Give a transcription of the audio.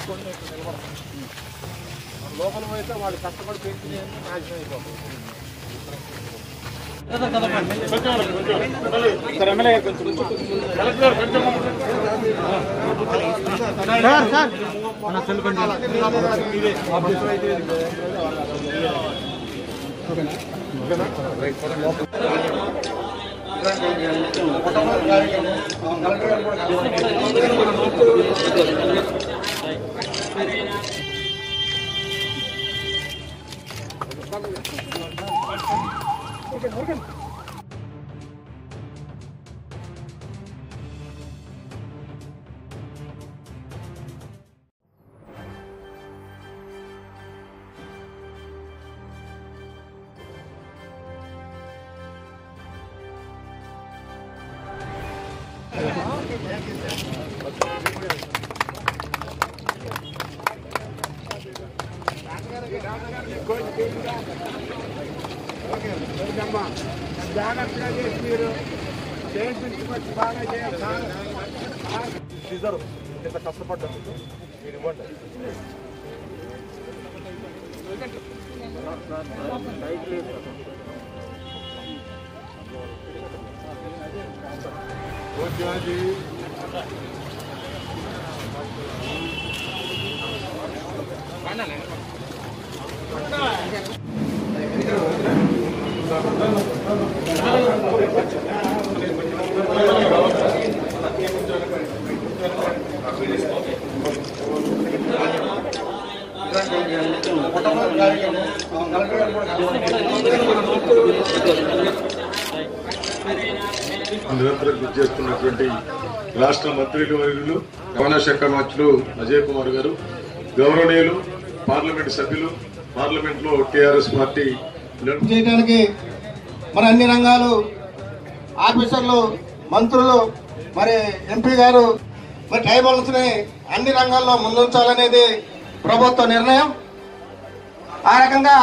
పెట్టుకొని ఇక్కడ నిలబడతాం లోపల పోయితే వాళ్ళు కష్టపడి పెంచిన నాశనం అయిపోతుంది జాగ్రత్తగా చేసి మీరు చేయించుకొచ్చి బాగా చేయాలి ఇద్దరు ఇంత కష్టపడ్డందుకు మీరు ఇవ్వండి ఓకే నిరంతరం కృషి చేస్తున్నటువంటి రాష్ట్ర మంత్రివర్యులు రవాణా శాఖ మంత్రులు అజయ్ కుమార్ గారు గౌరవనీయులు పార్లమెంట్ సభ్యులు పార్లమెంట్ లో టిఆర్ఎస్ పార్టీ చేయడానికి మరి అన్ని రంగాలు ఆఫీసర్లు మంత్రులు మరి ఎంపీ గారు మరి ట్రైబల్స్ ని అన్ని రంగాల్లో ముందుంచాలనేది ప్రభుత్వ నిర్ణయం ఆ రకంగా